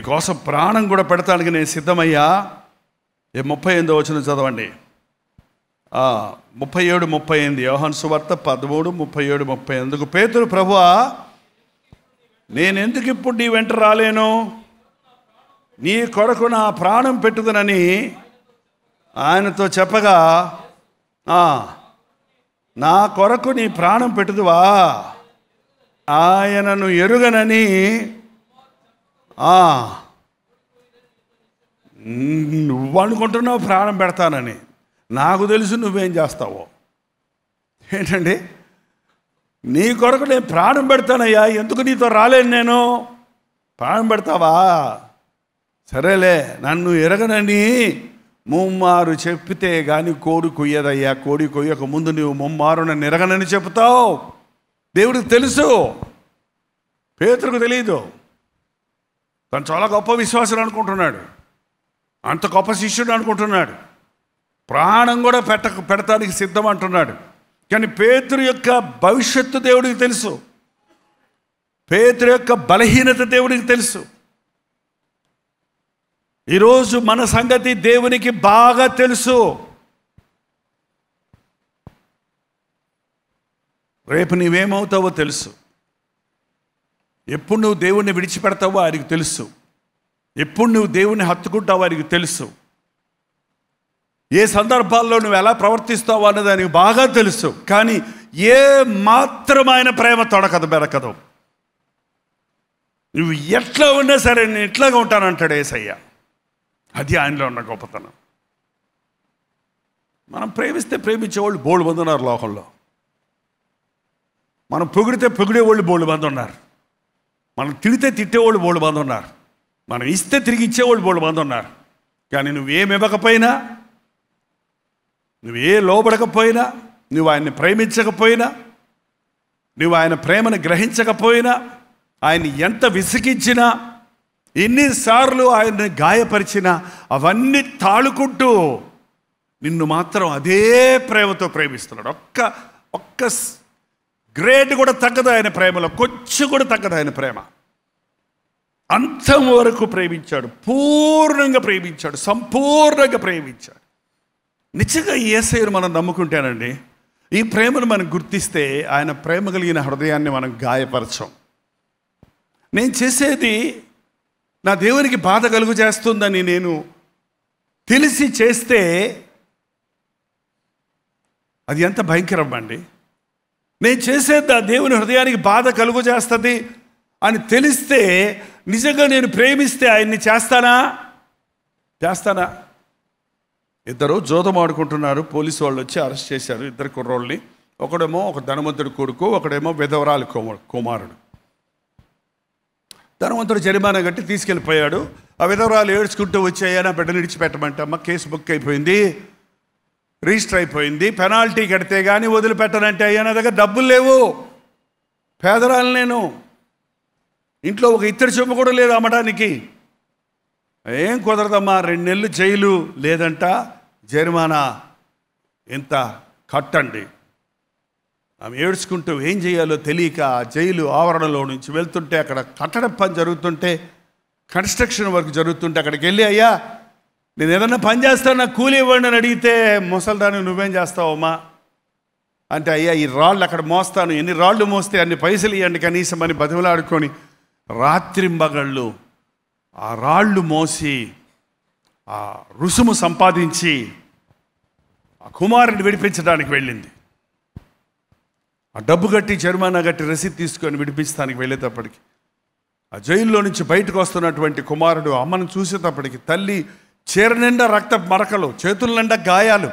నీకోసం ప్రాణం కూడా పెడతానికి నేను సిద్ధమయ్యా ఏ ముప్పై ఎనిమిదో వచ్చిన చదవండి ఆ, ముప్పై ఏడు ముప్పై ఎనిమిది యోహన్ సువార్త పదమూడు ముప్పై ఏడు ముప్పై ఎందుకు పేతురు ప్రభువా నేను ఎందుకు ఇప్పుడు నీ వెంట రాలేను నీ కొరకు నా ప్రాణం పెట్టుదనని ఆయనతో చెప్పగా "ఆ, నా కొరకు నీ ప్రాణం పెట్టుదువా ఆయనను ఎరుగనని "ఆ, నువ్వు అనుకుంటున్నావు ప్రాణం పెడతానని నాకు తెలుసు నువ్వేం చేస్తావో ఏంటండి నీ కొరకు నేను ప్రాణం పెడతానయ్యా ఎందుకు నీతో రాలేను నేను ప్రాణం పెడతావా సరేలే నన్ను ఎరగనని ముమ్మారు చెప్పితే గాని కోడి కొయ్యదయ్యా కోడి కొయ్యక ముందు నువ్వు ముమ్మారు నన్ను ఎరగనని చెప్తావు దేవుడికి తెలుసు పేతురుకు తెలియదు తను చాలా గొప్ప విశ్వాసం అనుకుంటున్నాడు అంత గొప్ప శిష్యుడు అనుకుంటున్నాడు ప్రాణం కూడా పెట్ట పెడతానికి సిద్ధం అంటున్నాడు కానీ పేతురు యొక్క భవిష్యత్తు దేవుడికి తెలుసు పేతురు యొక్క బలహీనత దేవుడికి తెలుసు ఈరోజు మన సంగతి దేవునికి బాగా తెలుసు రేపు నీవేమవుతావో తెలుసు ఎప్పుడు నువ్వు దేవుణ్ణి విడిచిపెడతావో ఆయనకు తెలుసు ఎప్పుడు నువ్వు దేవుణ్ణి హత్తుకుంటావో ఆయనకు తెలుసు ఏ సందర్భాల్లో నువ్వు ఎలా ప్రవర్తిస్తావో అన్నది ఆయనకు బాగా తెలుసు కానీ ఏ మాత్రం ఆయన ప్రేమ తొడకదు బెరకదు నువ్వు ఎట్లా ఉన్నా సరే నేను ఇట్లాగా ఉంటానంటాడు ఏసయ్య అది ఆయనలో ఉన్న గొప్పతనం మనం ప్రేమిస్తే ప్రేమించేవాళ్ళు బోళ్ళు మంది ఉన్నారు లోకంలో మనం పొగిడితే పొగిడేవాళ్ళు బోళ్ళు మంది ఉన్నారు మనం తిడితే తిట్టేవాళ్ళు బోళ్ళు మంది ఉన్నారు మనం ఇస్తే తిరిగి ఇచ్చేవాళ్ళు బోళ్ళు మంది ఉన్నారు కానీ నువ్వేమి ఇవ్వకపోయినా నువ్వు ఏ లోబడకపోయినా నువ్వు ఆయన్ని ప్రేమించకపోయినా నువ్వు ఆయన ప్రేమను గ్రహించకపోయినా ఆయన ఎంత విసిగించినా ఎన్నిసార్లు ఆయన్ని గాయపరిచినా అవన్నీ తాళుకుంటూ నిన్ను మాత్రం అదే ప్రేమతో ప్రేమిస్తున్నాడు ఒక్క ఒక్క స్- గ్రేడ్ కూడా తగ్గదు ఆయన ప్రేమలో కొంచెం కూడా తగ్గదు ఆయన ప్రేమ అంతం వరకు ప్రేమించాడు పూర్ణంగా ప్రేమించాడు సంపూర్ణంగా ప్రేమించాడు నిజంగా ఈ యేసయ్యను మనం నమ్ముకుంటానండి ఈ ప్రేమను మనం గుర్తిస్తే ఆయన ప్రేమ కలిగిన హృదయాన్ని మనం గాయపరచం నేను చేసేది నా దేవునికి బాధ కలుగు చేస్తుందని నేను తెలిసి చేస్తే అది ఎంత భయంకరం అండి నేను చేసేది నా దేవుని హృదయానికి బాధ కలుగు చేస్తుంది అని తెలిస్తే నిజంగా నేను ప్రేమిస్తే ఆయన్ని చేస్తానా చేస్తానా ఇద్దరు జోదం ఆడుకుంటున్నారు పోలీసు వాళ్ళు వచ్చి అరెస్ట్ చేశారు ఇద్దరు కుర్రోళ్ళని ఒకడేమో ఒక ధనవంతుడి కొడుకు ఒకడేమో విధవరాలు కుమ- కుమారుడు ధనవంతుడు జరిమానా కట్టి తీసుకెళ్ళిపోయాడు ఆ విధవరాలు ఏడ్చుకుంటూ వచ్చాయా నా బిడ్డను విడిచిపెట్టమంటే అమ్మ కేసు బుక్ అయిపోయింది రిజిస్టర్ అయిపోయింది పెనాల్టీ కడితే కానీ వదిలిపెట్టనంటే అయ్యా నా దగ్గర డబ్బులు లేవు పేదరాలు నేను ఇంట్లో ఒక ఇత్తడి చెంబు కూడా లేదు అమ్మడానికి ఏం కుదరదమ్మా రెండు నెలలు జైలు లేదంట జరిమానా ఇంత కట్టండి ఆమె ఏడ్చుకుంటూ ఏం చేయాలో తెలియక ఆ జైలు ఆవరణలో నుంచి వెళ్తుంటే అక్కడ కట్టడం పని జరుగుతుంటే కన్స్ట్రక్షన్ వర్క్ జరుగుతుంటే అక్కడికి వెళ్ళి అయ్యా నేను ఏదన్నా పని చేస్తాను నాకు కూలి ఇవ్వండి అని అడిగితే ముసల్దాన్ని నువ్వేం చేస్తావమ్మా అంటే అయ్యా ఈ రాళ్ళు అక్కడ మోస్తాను ఎన్ని రాళ్ళు మోస్తే అన్ని పైసలు ఇవ్వండి కనీసం అని బతిమలాడుకొని రాత్రింబగళ్ళు ఆ రాళ్ళు మోసి ఆ రుసుము సంపాదించి ఆ కుమారుని విడిపించడానికి వెళ్ళింది ఆ డబ్బు కట్టి జరిమానా కట్టి రసీదు తీసుకొని విడిపించడానికి వెళ్ళేటప్పటికి ఆ జైల్లో నుంచి బయటకు వస్తున్నటువంటి కుమారుడు అమ్మను చూసేటప్పటికి తల్లి చీర నిండా రక్త మరకలు చేతుల నిండా గాయాలు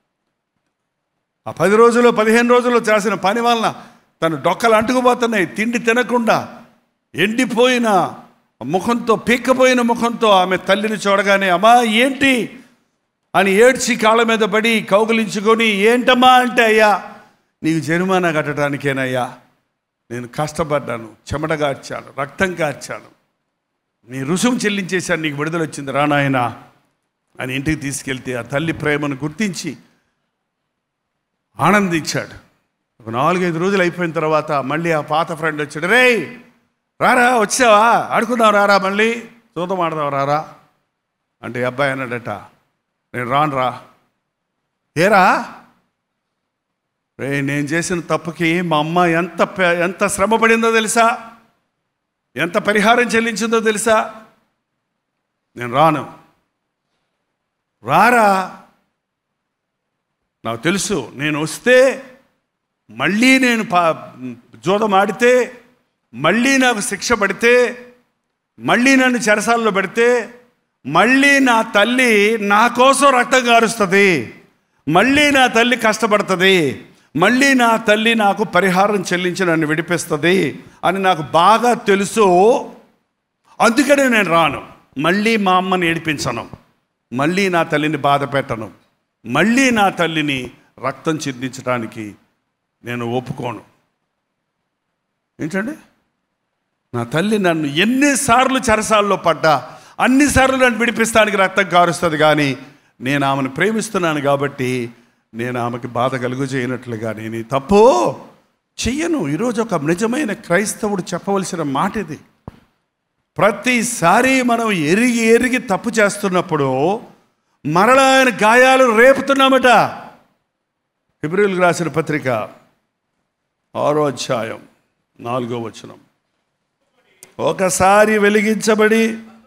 ఆ పది రోజులు పదిహేను రోజులు చేసిన పని వలన తను డొక్కలు అంటుకుపోతున్నాయి తిండి తినకుండా ఎండిపోయిన ముఖంతో పీక్కపోయిన ముఖంతో ఆమె తల్లిని చూడగానే అమ్మా ఏంటి అని ఏడ్చి కాళ్ళ మీద పడి కౌగులించుకొని ఏంటమ్మా అంటే అయ్యా నీకు జరిమానా కట్టడానికేనయ్యా నేను కష్టపడ్డాను చెమట కార్చాను రక్తం కార్చాను నీ రుసుము చెల్లించేశాను నీకు విడుదల వచ్చింది రానాయనా అని ఇంటికి తీసుకెళ్తే ఆ తల్లి ప్రేమను గుర్తించి ఆనందించాడు ఒక నాలుగైదు రోజులు అయిపోయిన తర్వాత మళ్ళీ ఆ పాత ఫ్రెండ్ వచ్చాడు రే రారా వచ్చావా ఆడుకుందాం రారా మళ్ళీ చూద్దాం ఆడదాం రారా అంటే ఈ అబ్బాయి అన్నాడట నేను రాను రా ఏరా రే నేను చేసిన తప్పుకి మా అమ్మ ఎంత పె- ఎంత శ్రమ పడిందో తెలుసా ఎంత పరిహారం చెల్లించిందో తెలుసా నేను రాను రారా నాకు తెలుసు నేను వస్తే మళ్ళీ నేను పా జూదం ఆడితే మళ్ళీ నాకు శిక్ష పడితే మళ్ళీ నన్ను చెరసాలలో పెడితే మళ్ళీ నా తల్లి నా కోసం రక్తం కారుస్తుంది మళ్ళీ నా తల్లి కష్టపడుతుంది మళ్ళీ నా తల్లి నాకు పరిహారం చెల్లించి నన్ను విడిపిస్తుంది అని నాకు బాగా తెలుసు అందుకనే నేను రాను మళ్ళీ మా అమ్మని ఏడిపించను మళ్ళీ నా తల్లిని బాధ పెట్టను మళ్ళీ నా తల్లిని రక్తం చిందించడానికి నేను ఒప్పుకోను ఏంటండి నా తల్లి నన్ను ఎన్నిసార్లు చెరసాల్లో పడ్డా అన్నిసార్లు నన్ను విడిపిస్తానికి రక్తం కారుస్తుంది కానీ నేను ఆమెను ప్రేమిస్తున్నాను కాబట్టి నేను ఆమెకి బాధ కలుగు చేయనట్లుగా నేను ఈ తప్పు చెయ్యను ఈరోజు ఒక నిజమైన క్రైస్తవుడు చెప్పవలసిన మాట ఇది ప్రతిసారి మనం ఎరిగి ఎరిగి తప్పు చేస్తున్నప్పుడు మరలా ఆయన గాయాలు రేపుతున్నామట ఫిబ్రిల్కి రాసిన పత్రిక ఆరో అధ్యాయం నాలుగో వచనం ఒకసారి వెలిగించబడి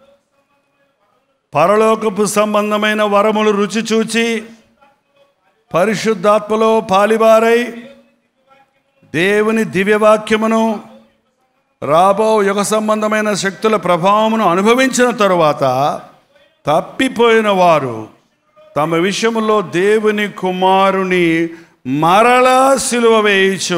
పరలోకపు సంబంధమైన వరములు రుచి చూచి పరిశుద్ధాత్మలో పాలిబారై దేవుని దివ్యవాక్యమును రాబో యుగ సంబంధమైన శక్తుల ప్రభావమును అనుభవించిన తరువాత తప్పిపోయిన వారు తమ విషయములో దేవుని కుమారుని మరలా సిలువ వేయిచు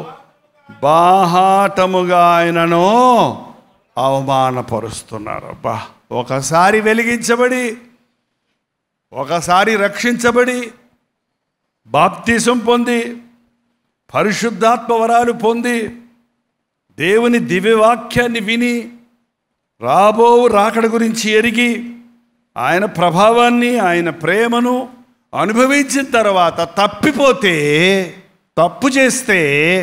బాహాటముగా ఆయనను అవమానపరుస్తున్నారు అబ్బా ఒకసారి వెలిగించబడి ఒకసారి రక్షించబడి బాప్తిసం పొంది పరిశుద్ధాత్మ వరాలు పొంది దేవుని దివ్యవాక్యాన్ని విని రాబో రాకడ గురించి ఎరిగి ఆయన ప్రభావాన్ని ఆయన ప్రేమను అనుభవించిన తర్వాత తప్పిపోతే తప్పు చేస్తే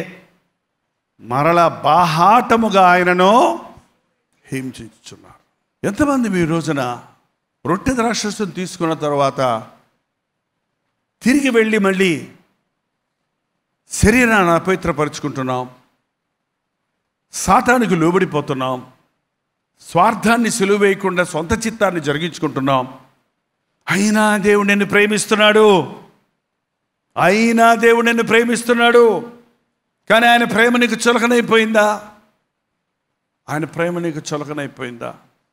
మరల బాహాటముగా ఆయనను హింసించున్నారు ఎంతమంది మీ రోజున రొట్టె ద్రాక్షసం తీసుకున్న తర్వాత తిరిగి వెళ్ళి మళ్ళీ శరీరాన్ని అపవిత్రపరుచుకుంటున్నాం సాతానికి లోబడిపోతున్నాం స్వార్థాన్ని సులువు వేయకుండా సొంత చిత్తాన్ని జరిగించుకుంటున్నాం అయినా దేవుడు నిన్ను ప్రేమిస్తున్నాడు అయినా దేవుడు నిన్ను ప్రేమిస్తున్నాడు కానీ ఆయన ప్రేమ నీకు చులకనైపోయిందా ఆయన ప్రేమ నీకు చులకనైపోయిందా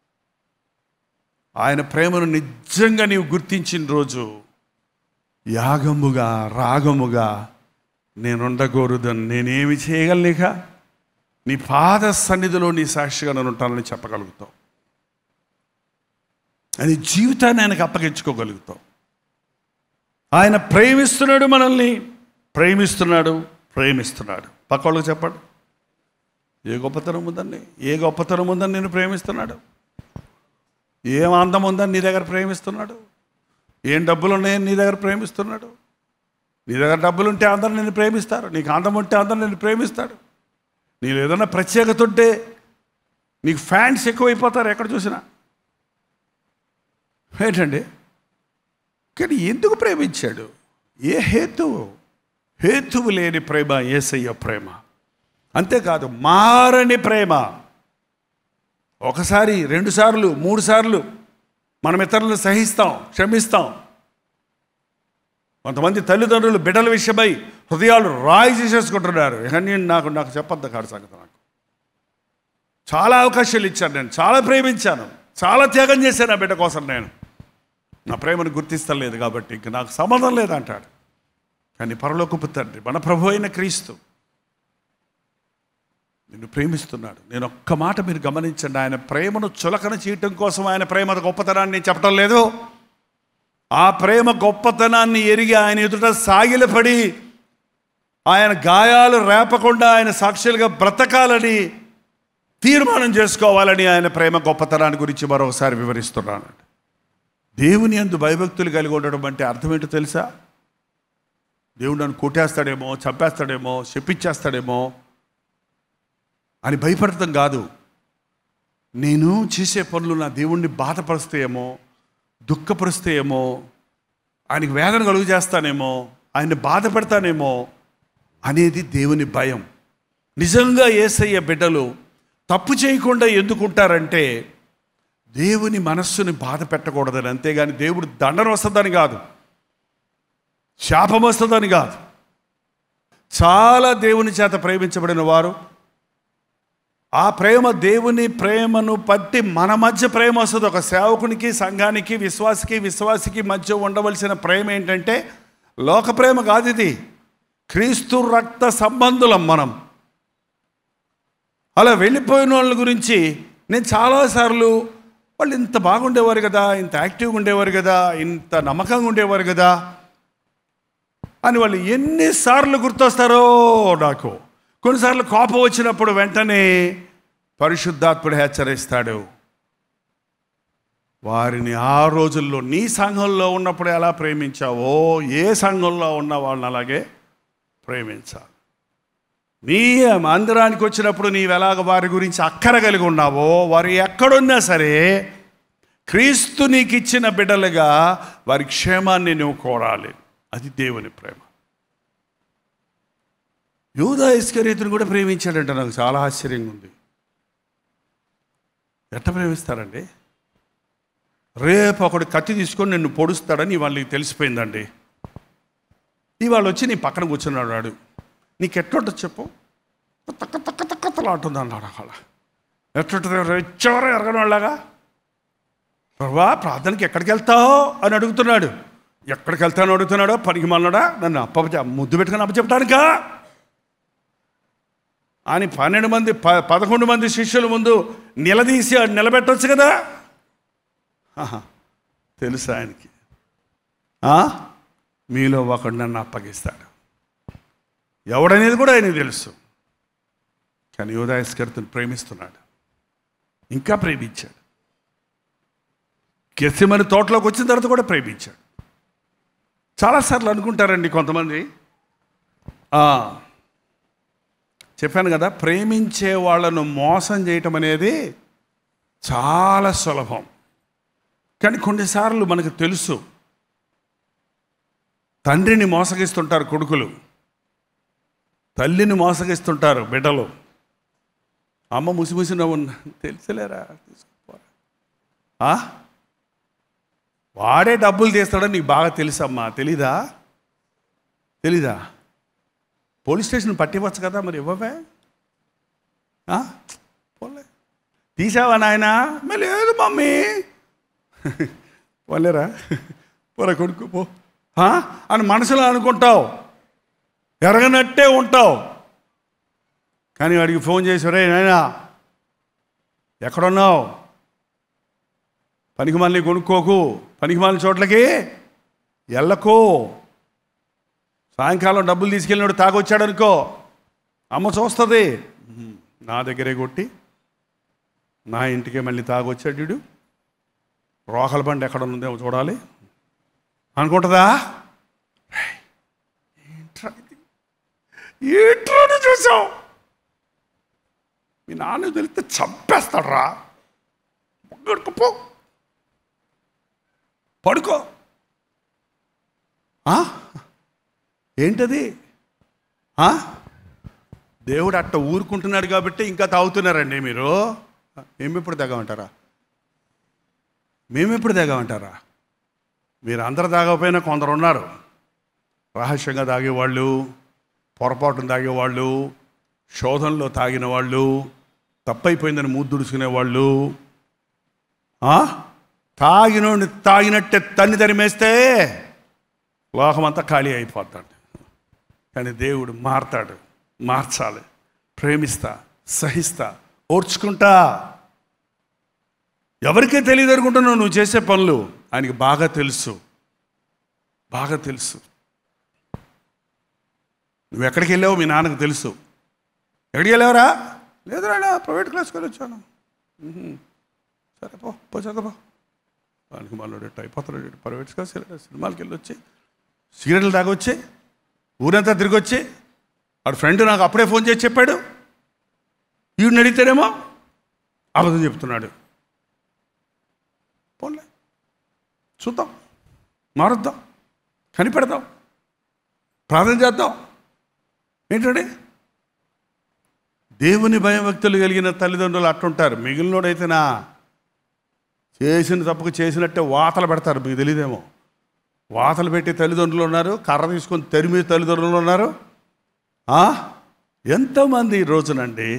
ఆయన ప్రేమను నిజంగా నీవు గుర్తించిన రోజు యాగముగా రాగముగా నేనుండకూడదని నేనేమి చేయగలనిక నీ పాద సన్నిధిలో నీ సాక్షిగా నేను ఉంటానని చెప్పగలుగుతావు అని జీవితాన్ని ఆయనకు అప్పగించుకోగలుగుతావు ఆయన ప్రేమిస్తున్నాడు మనల్ని ప్రేమిస్తున్నాడు ప్రేమిస్తున్నాడు పక్కవాళ్ళకి చెప్పండి ఏ గొప్పతనం ఉందండి ఏ గొప్పతనం ఉందని నేను ప్రేమిస్తున్నాడు ఏం అందం ఉందని నీ దగ్గర ప్రేమిస్తున్నాడు ఏం డబ్బులు ఉన్నాయని నీ దగ్గర ప్రేమిస్తున్నాడు నీ దగ్గర డబ్బులు ఉంటే అందరూ నిన్ను ప్రేమిస్తారు నీకు అందం ఉంటే అందరూ నిన్ను ప్రేమిస్తాడు నీలో ఏదైనా ప్రత్యేకత ఉంటే నీకు ఫ్యాన్స్ ఎక్కువైపోతారు ఎక్కడ చూసినా ఏంటండి కానీ ఎందుకు ప్రేమించాడు ఏ హేతువు హేతువు లేని ప్రేమ ఏసయ్య ప్రేమ అంతేకాదు మారని ప్రేమ ఒకసారి రెండు సార్లు మూడు సార్లు మనం ఇతరులను సహిస్తాం క్షమిస్తాం కొంతమంది తల్లిదండ్రులు బిడ్డల విషయమై హృదయాలు రాయి చేసేసుకుంటున్నారు ఇక నేను నాకు నాకు చెప్పొద్దు కాడు సంగతి నాకు చాలా అవకాశాలు ఇచ్చాను నేను చాలా ప్రేమించాను చాలా త్యాగం చేశాను ఆ బిడ్డ కోసం నేను నా ప్రేమను గుర్తిస్తలేదు కాబట్టి ఇంక నాకు సంబంధం లేదంటాడు కానీ పరలోకపు తండ్రి మన ప్రభు అయిన క్రీస్తు నిన్ను ప్రేమిస్తున్నాడు నేను ఒక్క మాట మీరు గమనించండి ఆయన ప్రేమను చులకన చేయటం కోసం ఆయన ప్రేమ గొప్పతనాన్ని నేను చెప్పడం లేదు ఆ ప్రేమ గొప్పతనాన్ని ఎరిగి ఆయన ఎదుట సాగిలపడి ఆయన గాయాలు రేపకుండా ఆయన సాక్షులుగా బ్రతకాలని తీర్మానం చేసుకోవాలని ఆయన ప్రేమ గొప్పతనాన్ని గురించి మరొకసారి వివరిస్తున్నాను దేవుని అందు భయభక్తులు కలిగి ఉండడం అంటే అర్థం ఏంటో తెలుసా దేవుడు నన్ను కొట్టేస్తాడేమో చంపేస్తాడేమో చెప్పించేస్తాడేమో అని భయపడటం కాదు నేను చేసే పనులు నా దేవుణ్ణి బాధపరుస్తాయేమో దుఃఖపరుస్తాయేమో ఆయనకి వేదన కలుగు చేస్తానేమో ఆయన్ని బాధ పెడతానేమో అనేది దేవుని భయం నిజంగా ఏసయ్య బిడ్డలు తప్పు చేయకుండా ఎందుకుంటారంటే దేవుని మనస్సుని బాధ పెట్టకూడదని అంతేగాని దేవుడు దండన వస్తుందని కాదు శాపం వస్తుందని కాదు చాలా దేవుని చేత ప్రేమించబడిన వారు ఆ ప్రేమ దేవుని ప్రేమను బట్టి మన మధ్య ప్రేమ వస్తుంది ఒక సేవకునికి సంఘానికి విశ్వాసికి విశ్వాసికి మధ్య ఉండవలసిన ప్రేమ ఏంటంటే లోక ప్రేమ కాదు ఇది క్రీస్తు రక్త సంబంధులం మనం అలా వెళ్ళిపోయిన వాళ్ళ గురించి నేను చాలాసార్లు వాళ్ళు ఇంత బాగుండేవారు కదా ఇంత యాక్టివ్గా ఉండేవారు కదా ఇంత నమ్మకంగా ఉండేవారు కదా అని వాళ్ళు ఎన్నిసార్లు గుర్తొస్తారో నాకు కొన్నిసార్లు కోపం వచ్చినప్పుడు వెంటనే పరిశుద్ధాత్ముడు హెచ్చరిస్తాడు వారిని ఆ రోజుల్లో నీ సంఘంలో ఉన్నప్పుడు ఎలా ప్రేమించావో ఏ సంఘంలో ఉన్న వాళ్ళని అలాగే ప్రేమించాలి నీ మందిరానికి వచ్చినప్పుడు నీవు ఎలాగ వారి గురించి అక్కర కలిగి ఉన్నావో వారు ఎక్కడున్నా సరే క్రీస్తు నీకు ఇచ్చిన బిడ్డలుగా వారి క్షేమాన్ని నువ్వు కోరాలి అది దేవుని ప్రేమ యూదా ఇస్కరీతుని కూడా ప్రేమించాడంట నాకు చాలా ఆశ్చర్యంగా ఉంది ఎట్ట ప్రేమిస్తారండి రేపు ఒకడు కత్తి తీసుకొని నిన్ను పొడుస్తాడని వాళ్ళకి తెలిసిపోయిందండి ఇవాళ వచ్చి నీ పక్కన కూర్చున్నాడు వాడు నీకు ఎట్లుంటుంది చెప్పు తక్క తక్క తక్క తలాంటుంది అన్నాడు అలా ఎట్లుంటుంది రెచ్చవర ఎరగని వాళ్ళగా ప్రభా ప్రార్థనకి ఎక్కడికి వెళ్తావు అని అడుగుతున్నాడు ఎక్కడికి వెళ్తాను అడుగుతున్నాడో పనికి మన్నాడా నన్ను అప్ప ముద్దు పెట్టుకుని అప్పచెప్పడానికా అని పన్నెండు మంది ప పదకొండు మంది శిష్యుల ముందు నిలదీసి ఆడు నిలబెట్టవచ్చు కదా ఆహా, తెలుసు ఆయనకి ఆ? మీలో ఒకడు నన్ను అప్పగిస్తాడు ఎవడనేది కూడా ఆయనకు తెలుసు కానీ యోధాయస్కర్తను ప్రేమిస్తున్నాడు ఇంకా ప్రేమించాడు గెస్సిమని తోటలోకి వచ్చిన తర్వాత కూడా ప్రేమించాడు చాలాసార్లు అనుకుంటారండి కొంతమంది "ఆ, చెప్పాను కదా ప్రేమించే వాళ్ళను మోసం చేయటం అనేది చాలా సులభం కానీ కొన్నిసార్లు మనకు తెలుసు తండ్రిని మోసగిస్తుంటారు కొడుకులు తల్లిని మోసగిస్తుంటారు బిడ్డలు అమ్మ ముసిముసి నవ్వు తెలుసులేరా తీసుకుపోరా ఆ? వాడే డబ్బులు తీస్తాడని నీకు బాగా తెలుసమ్మా తెలీదా తెలీదా పోలీస్ స్టేషన్ పట్టివచ్చు కదా మరి ఇవ్వవే ఆ? పోలే తీసావా నాయన మరి లేదు మమ్మీ పోలేరా పోరా కొడుకు పో ఆ? అని మనసులో అనుకుంటావు ఎరగనట్టే ఉంటావు కానీ వాడికి ఫోన్ చేసి రే నాయనా ఎక్కడున్నావు పనికి మళ్ళీ కొనుక్కోకు పనికి మళ్ళీ చోట్లకి వెళ్ళకో సాయంకాలం డబ్బులు తీసుకెళ్ళినాడు తాగొచ్చాడు అనుకో అమ్మ చూస్తుంది "ఉహుం, నా దగ్గరే కొట్టి నా ఇంటికే మళ్ళీ తాగొచ్చాడు వీడు రోకల బండి ఎక్కడ ఉందేమో చూడాలి అనుకుంటుందా రేయ్, ఏంట్రా ఇది? ఏంట్రా నువ్వు చూసావు మీ నాన్న తెలిస్తే చంపేస్తాడ్రా పడుకో పడుకో ఆ? ఏంటది ఆ? దేవుడు అట్ట ఊరుకుంటున్నాడు కాబట్టి ఇంకా తాగుతున్నారండి మీరు మేమెప్పుడు తాగమంటారా మేమెప్పుడు తాగమంటారా మీరు అందరు తాగకపోయినా కొందరు ఉన్నారు రహస్యంగా తాగేవాళ్ళు పొరపాటును తాగేవాళ్ళు శోధనలో తాగిన వాళ్ళు తప్పైపోయిందని మూద్దుడుచుకునే వాళ్ళు ఆ? తాగినోడిని తాగినట్టే తన్ని తరిమేస్తే లోకమంతా ఖాళీ అయిపోతాడు కానీ దేవుడు మారతాడు మార్చాలి ప్రేమిస్తా సహిస్తా ఓర్చుకుంటా ఎవరికే తెలియదు అనుకుంటున్నావు నువ్వు చేసే పనులు ఆయనకి బాగా తెలుసు బాగా తెలుసు నువ్వు ఎక్కడికి వెళ్ళావో మీ నాన్నకు తెలుసు ఎక్కడికి వెళ్ళావరా లేదురా ప్రైవేట్ క్లాస్కి వెళ్ళి వచ్చాను "ఉహుం. సరే పో పో చదువు వానికి మళ్ళీ అయిపోతున్నాడు ప్రైవేట్ క్లాస్ వెళ్ళాడు సినిమాలకి వెళ్ళి వచ్చి సిగరెట్లు తాగొచ్చి ఊరంతా తిరిగి వచ్చి వాడు ఫ్రెండ్ నాకు అప్పుడే ఫోన్ చేసి చెప్పాడు ఈవిడిని అడిగితేనేమో అబద్ధం చెప్తున్నాడు పోన్లే చూద్దాం మారుద్దాం కనిపెడదాం ప్రార్థన చేద్దాం ఏంటండి దేవుని భయభక్తులు కలిగిన తల్లిదండ్రులు అట్టుంటారు మిగిలినోడైతే నా చేసిన తప్పుకు చేసినట్టే వాతలు పెడతారు మీకు తెలియదేమో వాతలు పెట్టి తల్లిదండ్రులు ఉన్నారు కర్ర తీసుకొని తరిమి తల్లిదండ్రులు ఉన్నారు ఆ? ఎంతమంది ఈ రోజునండి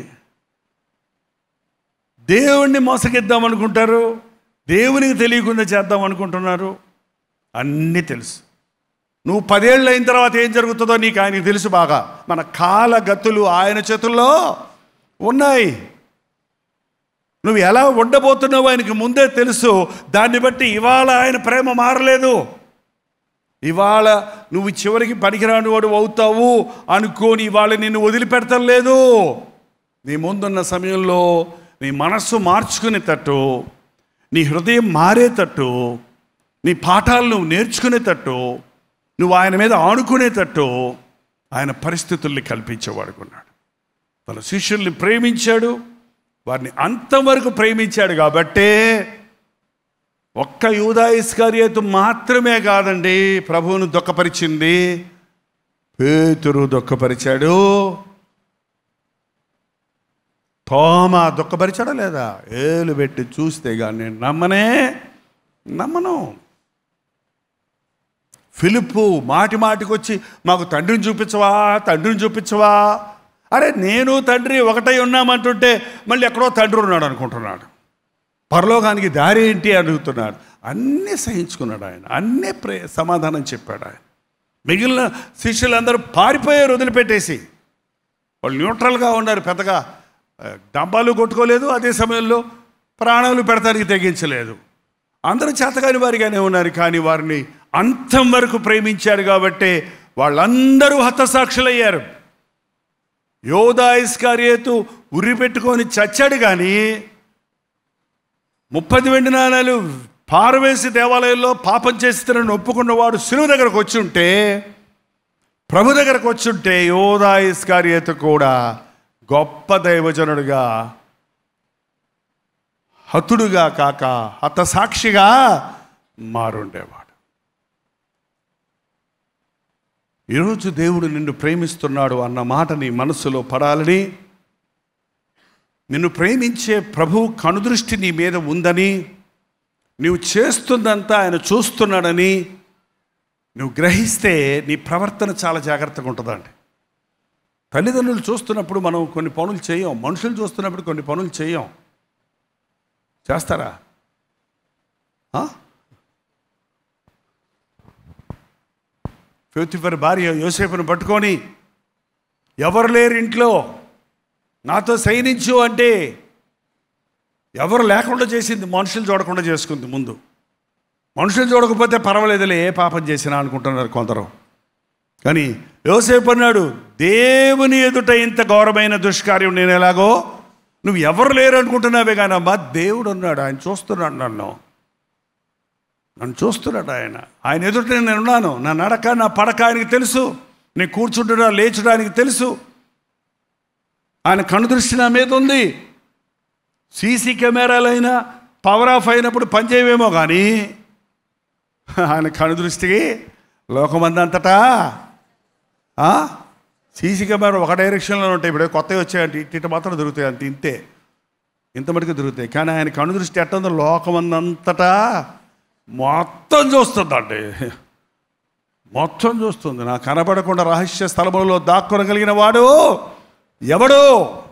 దేవుణ్ణి మోసగిద్దాం అనుకుంటారు దేవునికి తెలియకుండా చేద్దాం అనుకుంటున్నారు అన్నీ తెలుసు నువ్వు పదేళ్ళు అయిన తర్వాత ఏం జరుగుతుందో నీకు ఆయనకి తెలుసు బాగా మన కాల గతులు ఆయన చేతుల్లో ఉన్నాయి నువ్వు ఎలా ఉండబోతున్నావు ఆయనకి ముందే తెలుసు దాన్ని బట్టి ఇవాళ ఆయన ప్రేమ మారలేదు ఇవాళ నువ్వు చివరికి పనికిరాని వాడు అవుతావు అనుకోని ఇవాళ నిన్ను వదిలిపెడతాం లేదు నీ ముందున్న సమయంలో నీ మనస్సు మార్చుకునేటట్టు నీ హృదయం మారేటట్టు నీ పాఠాలు నువ్వు నేర్చుకునేటట్టు నువ్వు ఆయన మీద ఆనుకునేటట్టు ఆయన పరిస్థితుల్ని కల్పించేవాడుకున్నాడు తన శిష్యుల్ని ప్రేమించాడు వారిని అంతవరకు ప్రేమించాడు కాబట్టే ఒక్క యూదా ఇస్కారియతు మాత్రమే కాదండి ప్రభువును దుఃఖపరిచింది పేతురు దుఃఖపరిచాడు తోమా దుఃఖపరిచాడా లేదా ఏలు పెట్టి చూస్తే కానీ నేను నమ్మనే నమ్మను ఫిలిప్పు మాటి మాటికి వచ్చి మాకు తండ్రిని చూపించవా తండ్రిని చూపించవా అరే నేను తండ్రి ఒకటై ఉన్నామంటుంటే మళ్ళీ ఎక్కడో తండ్రి ఉన్నాడు అనుకుంటున్నాడు పరలోకానికి దారి ఏంటి అడుగుతున్నాడు అన్నీ సహించుకున్నాడు ఆయన అన్నీ ప్రే సమాధానం చెప్పాడు ఆయన మిగిలిన శిష్యులందరూ పారిపోయారు వదిలిపెట్టేసి వాళ్ళు న్యూట్రల్గా ఉన్నారు పెద్దగా ఆ, డంబాలు కొట్టుకోలేదు అదే సమయంలో ప్రాణాలు పెడతానికి తెగించలేదు అందరూ చేతగాని వారిగానే ఉన్నారు కానీ వారిని అంతం వరకు ప్రేమించారు కాబట్టి వాళ్ళందరూ హతసాక్షులయ్యారు యోధా ఇస్కారియేతు ఉరి పెట్టుకొని చచ్చాడు కానీ ముప్పది వెండి నాణాలు పారవేసి దేవాలయంలో పాపం చేస్తానని ఒప్పుకున్నవాడు శిలువ దగ్గరకు వచ్చి ఉంటే ప్రభు దగ్గరకు వచ్చి ఉంటే యోధా ఇస్కారియేతు కూడా గొప్ప దైవజనుడిగా హతుడుగా కాక హతసాక్షిగా మారుండేవాడు ఈరోజు దేవుడు నిన్ను ప్రేమిస్తున్నాడు అన్న మాట నీ మనసులో పడాలని నిన్ను ప్రేమించే ప్రభు కనుదృష్టి నీ మీద ఉందని నువ్వు చేస్తుందంతా ఆయన చూస్తున్నాడని నువ్వు గ్రహిస్తే నీ ప్రవర్తన చాలా జాగ్రత్తగా ఉంటుందండి తల్లిదండ్రులు చూస్తున్నప్పుడు మనం కొన్ని పనులు చేయం మనుషులు చూస్తున్నప్పుడు కొన్ని పనులు చేయం చేస్తారా ఆ? ఫిఫ్టీఫర్ భార్య యోసేపును పట్టుకొని ఎవరు లేరు ఇంట్లో నాతో సైనించు అంటే ఎవరు లేకుండా చేసింది మనుషులు చూడకుండా చేసుకుంది ముందు మనుషులు చూడకపోతే పర్వాలేదులే ఏ పాపం చేసినా అనుకుంటున్నారు కొందరు కానీ యోసేపు అన్నాడు దేవుని ఎదుట ఇంత ఘోరమైన దుష్కార్యం నేను ఎలాగో నువ్వు ఎవరు లేరు అనుకుంటున్నావే కానీ అమ్మా దేవుడు ఉన్నాడు ఆయన చూస్తున్నాడు నన్ను నన్ను చూస్తున్నాడు ఆయన ఆయన ఎదుట నేను ఉన్నాను నా నడక నా పడక ఆయనకి తెలుసు నేను కూర్చుంటున్నా లేచడానికి తెలుసు ఆయన కనుదృష్టి నా మీద ఉంది సీసీ కెమెరాలైనా పవర్ ఆఫ్ అయినప్పుడు పనిచేయవేమో కానీ ఆయన కనుదృష్టికి లోకమందంతటా సీసీ కెమెరా ఒక డైరెక్షన్లో ఉంటాయి ఇప్పుడు కొత్తవి వచ్చాయంటే ఇటు ఇటు మాత్రం దొరుకుతాయి అంత ఇంతే ఇంత మటుకు దొరుకుతాయి కానీ ఆయన కనుదృష్టి ఎట్టుందో లోకమందంతటా మొత్తం చూస్తుందండి మొత్తం చూస్తుంది నా కనబడకుండా రహస్య స్థలములలో దాక్కొనగలిగిన వాడు ఎవడు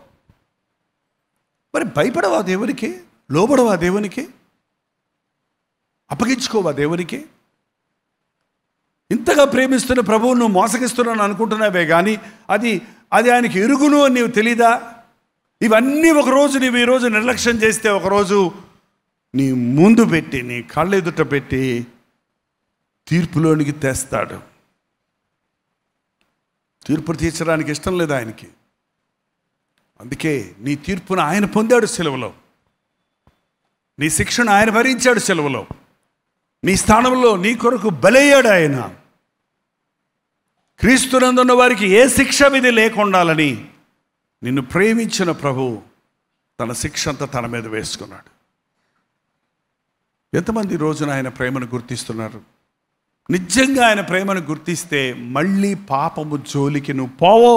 మరి భయపడవా దేవునికి లోబడవా దేవునికి అప్పగించుకోవా దేవునికి ఇంతగా ప్రేమిస్తున్న ప్రభువు నువ్వు మోసగిస్తున్నాను అనుకుంటున్నావే కానీ అది అది ఆయనకి ఎరుగును అని నీవు తెలీదా ఇవన్నీ ఒకరోజు నీవు ఈరోజు నిర్లక్ష్యం చేస్తే ఒకరోజు నీ ముందు పెట్టి నీ కళ్ళ ఎదుట పెట్టి తీర్పులోనికి తెస్తాడు తీర్పు తీర్చడానికి ఇష్టం లేదు ఆయనకి అందుకే నీ తీర్పును ఆయన పొందాడు సెలవులో నీ శిక్షను ఆయన భరించాడు సెలవులో నీ స్థానంలో నీ కొరకు బలయ్యాడు ఆయన క్రీస్తునందున్న వారికి ఏ శిక్ష విధి లేకుండాలని నిన్ను ప్రేమించిన ప్రభు తన శిక్ష అంతా తన మీద వేసుకున్నాడు ఎంతమంది ఈ రోజున ఆయన ప్రేమను గుర్తిస్తున్నారు నిజంగా ఆయన ప్రేమను గుర్తిస్తే మళ్ళీ పాపము జోలికి నువ్వు పోవో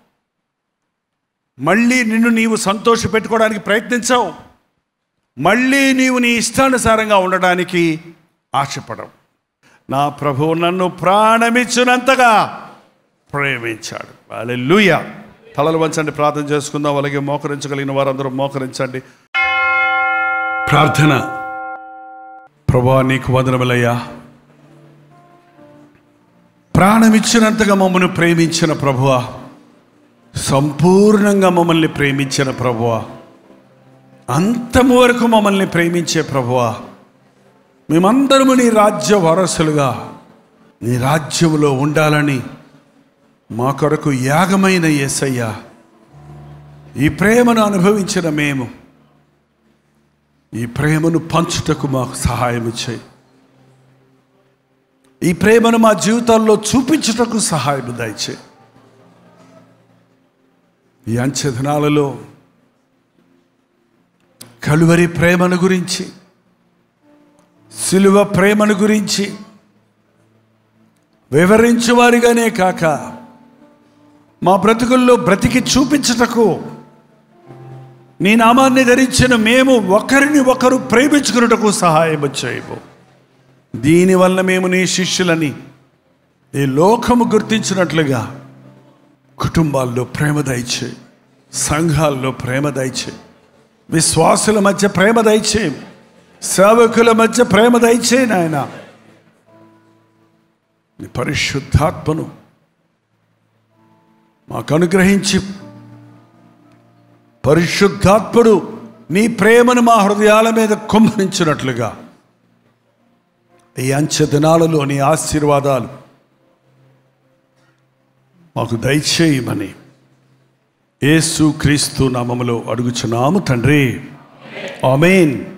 మళ్ళీ నిన్ను నీవు సంతోష పెట్టుకోవడానికి ప్రయత్నించవు మళ్ళీ నీవు నీ ఇష్టానుసారంగా ఉండడానికి ఆశపడవు నా ప్రభువు నన్ను ప్రాణమిచ్చినంతగా ప్రేమించాడు లూయ తలలు వంచండి ప్రార్థన చేసుకుందాం అలాగే మోకరించగలిగిన వారందరూ మోకరించండి ప్రార్థన ప్రభా నీకు వందనములయ్యా ప్రాణమిచ్చినంతగా మమ్మల్ని ప్రేమించిన ప్రభువా సంపూర్ణంగా మమ్మల్ని ప్రేమించిన ప్రభువా అంతము వరకు మమ్మల్ని ప్రేమించే ప్రభువా మేమందరము నీ రాజ్య వారసులుగా నీ రాజ్యములో ఉండాలని మా కొరకు యాగమైన యేసయ్య ఈ ప్రేమను అనుభవించిన మేము ఈ ప్రేమను పంచుటకు మాకు సహాయం చేయి ఈ ప్రేమను మా జీవితాల్లో చూపించుటకు సహాయం దయచే ఈ అంచె దినాలలో కలువరి ప్రేమను గురించి సిలువ ప్రేమను గురించి వివరించేవారిగానే కాక మా బ్రతుకుల్లో బ్రతికి చూపించుటకు నీ నామాన్ని ధరించిన మేము ఒకరిని ఒకరు ప్రేమించుకున్నటకు సహాయం చేయము దీనివల్ల మేము నీ శిష్యులని ఈ లోకము గుర్తించినట్లుగా కుటుంబాల్లో ప్రేమ దయచే సంఘాల్లో ప్రేమ దయచే విశ్వాసుల మధ్య ప్రేమ దయచే సేవకుల మధ్య ప్రేమ దయచే నాయన నీ పరిశుద్ధాత్మను మాకు అనుగ్రహించి పరిశుద్ధాత్ముడు నీ ప్రేమను మా హృదయాల మీద కుమ్మరించినట్లుగా ఈ అంచె దినాలలో నీ ఆశీర్వాదాలు మాకు దయచేయమని యేసు క్రీస్తు నామములో అడుగుచున్నాము తండ్రి ఆమెన్